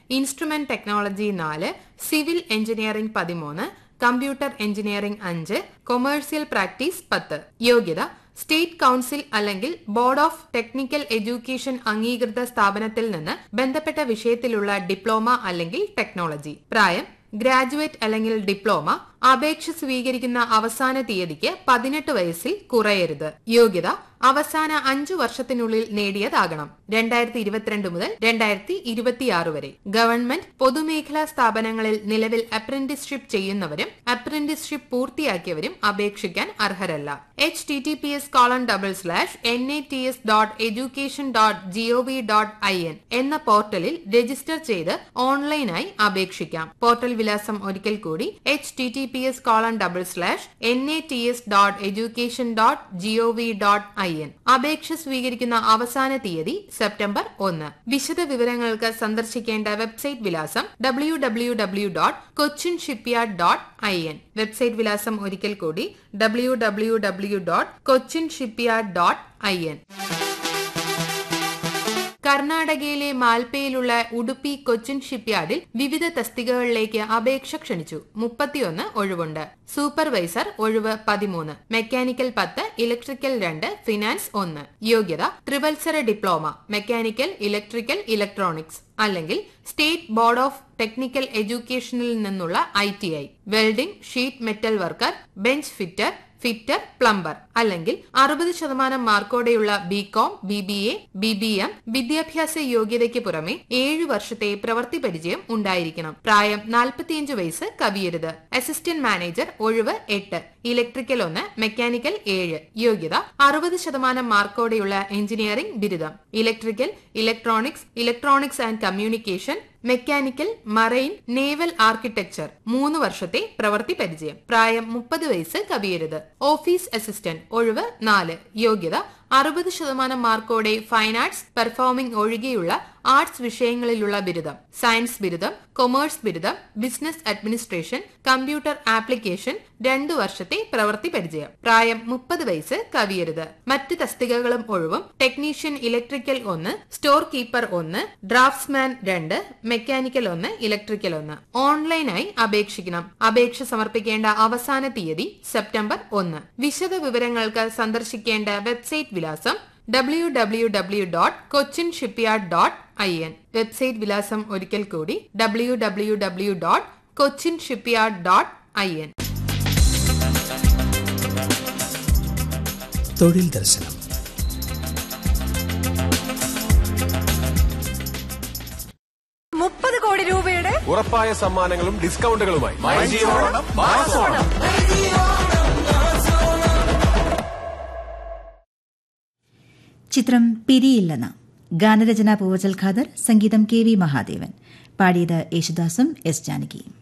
instrument technology നാല് civil engineering പതിമൂന്ന് computer engineering അഞ്ച് കൊമേഴ്സ്യൽ പ്രാക്ടീസ് പത്ത് യോഗ്യത സ്റ്റേറ്റ് കൌൺസിൽ അല്ലെങ്കിൽ ബോർഡ് ഓഫ് ടെക്നിക്കൽ എഡ്യൂക്കേഷൻ അംഗീകൃത സ്ഥാപനത്തിൽ നിന്ന് ബന്ധപ്പെട്ട വിഷയത്തിലുള്ള ഡിപ്ലോമ അല്ലെങ്കിൽ ടെക്നോളജി പ്രായം ഗ്രാജുവേറ്റ് അല്ലെങ്കിൽ ഡിപ്ലോമ അപേക്ഷ സ്വീകരിക്കുന്ന അവസാന തീയതിക്ക് പതിനെട്ട് വയസ്സിൽ കുറയരുത് യോഗ്യത അവസാന അഞ്ചു വർഷത്തിനുള്ളിൽ നേടിയതാകണം രണ്ടായിരത്തി ഇരുപത്തിരണ്ട് മുതൽ രണ്ടായിരത്തി ഇരുപത്തിയാറ് വരെ ഗവൺമെന്റ് പൊതുമേഖലാ സ്ഥാപനങ്ങളിൽ നിലവിൽ അപ്രന്റീസ്ഷിപ്പ് ചെയ്യുന്നവരും അപ്രന്റീസ്ഷിപ്പ് പൂർത്തിയാക്കിയവരും അപേക്ഷിക്കാൻ അർഹരല്ല H T T P S colon double slash N I T S dot education dot G O V dot I N എന്ന പോർട്ടലിൽ രജിസ്റ്റർ ചെയ്ത് ഓൺലൈനായി അപേക്ഷിക്കാം പോർട്ടൽ വിലാസം ഒരിക്കൽ കൂടി H T T P S colon double slash N A T S dot education dot G O V dot I N അപേക്ഷ സ്വീകരിക്കുന്ന അവസാന തീയതി സെപ്റ്റംബർ ഒന്ന് വിശദ വിവരങ്ങൾക്ക് സന്ദർശിക്കേണ്ട വെബ്സൈറ്റ് വിലാസം W W W dot Cochin shipyard dot I N website വിലാസം ഒരിക്കൽ കൂടി W W W dot Cochin shipyard dot I N കർണാടകയിലെ മാൽപ്പയിലുള്ള ഉടുപ്പി കൊച്ചിൻ ഷിപ്പ്യാർഡിൽ വിവിധ തസ്തികകളിലേക്ക് അപേക്ഷ ക്ഷണിച്ചു മുപ്പത്തിയൊന്ന് ഒഴിവുണ്ട് സൂപ്പർവൈസർ ഒഴിവ് പതിമൂന്ന് മെക്കാനിക്കൽ പത്ത് ഇലക്ട്രിക്കൽ രണ്ട് ഫിനാൻസ് ഒന്ന് യോഗ്യത ത്രിവത്സര ഡിപ്ലോമ മെക്കാനിക്കൽ ഇലക്ട്രിക്കൽ ഇലക്ട്രോണിക്സ് അല്ലെങ്കിൽ സ്റ്റേറ്റ് ബോർഡ് ഓഫ് ടെക്നിക്കൽ എഡ്യൂക്കേഷനിൽ നിന്നുള്ള I T I welding sheet metal worker bench fitter fitter plumber അല്ലെങ്കിൽ അറുപത് ശതമാനം മാർക്കോടെയുള്ള B com B B A B B M വിദ്യാഭ്യാസ യോഗ്യതയ്ക്ക് പുറമെ ഏഴു വർഷത്തെ പ്രവൃത്തി പരിചയം ഉണ്ടായിരിക്കണം പ്രായം നാൽപ്പത്തിയഞ്ച് വയസ്സ് കവിയരുത് അസിസ്റ്റന്റ് മാനേജർ ഒഴിവ് എട്ട് ഇലക്ട്രിക്കൽ ഒന്ന് മെക്കാനിക്കൽ ഏഴ് യോഗ്യത അറുപത് ശതമാനം മാർക്കോടെയുള്ള എഞ്ചിനീയറിംഗ് ബിരുദം electrical electronics electronics and communication mechanical marine naval architecture മൂന്ന് വർഷത്തെ പ്രവൃത്തി പരിചയം പ്രായം മുപ്പത് വയസ്സ് കവിയരുത് ഓഫീസ് അസിസ്റ്റന്റ് ഒഴിവ് നാല് യോഗ്യത അറുപത് ശതമാനം മാർക്കോടെ ഫൈൻ ആർട്സ് പെർഫോമിംഗ് ഒഴികെയുള്ള ആർട്സ് വിഷയങ്ങളിലുള്ള ബിരുദം സയൻസ് ബിരുദം കൊമേഴ്സ് ബിരുദം ബിസിനസ് അഡ്മിനിസ്ട്രേഷൻ കമ്പ്യൂട്ടർ ആപ്ലിക്കേഷൻ രണ്ടു വർഷത്തെ പ്രവൃത്തി പരിചയം പ്രായം മുപ്പത് വയസ്സ് കവിയരുത് മറ്റ് തസ്തികകളും ഒഴിവും ടെക്നീഷ്യൻ ഇലക്ട്രിക്കൽ ഒന്ന് സ്റ്റോർ കീപ്പർ ഒന്ന് ഡ്രാഫ്റ്റ്സ്മാൻ രണ്ട് മെക്കാനിക്കൽ ഒന്ന് ഇലക്ട്രിക്കൽ ഒന്ന് ഓൺലൈനായി അപേക്ഷിക്കണം അപേക്ഷ സമർപ്പിക്കേണ്ട അവസാന തീയതി സെപ്റ്റംബർ ഒന്ന് വിശദ വിവരങ്ങൾക്ക് സന്ദർശിക്കേണ്ട വെബ്സൈറ്റ് വിലാസം W W W dot Cochin shipyard dot I N website വിലാസം ഒരിക്കൽ കൂടി W W W dot Cochin shipyard dot I N തൊഴിൽ ദർശനം മുപ്പത് കോടി രൂപയുടെ ഉറപ്പായ സമ്മാനങ്ങളും ഡിസ്കൗണ്ടുകളുമായി ചിത്രം പിരിയില്ലെന്ന ഗാനരചന പൂവച്ചൽ ഖാദർ സംഗീതം കെ വി മഹാദേവൻ പാടിയത് യേശുദാസും എസ് ജാനകിയും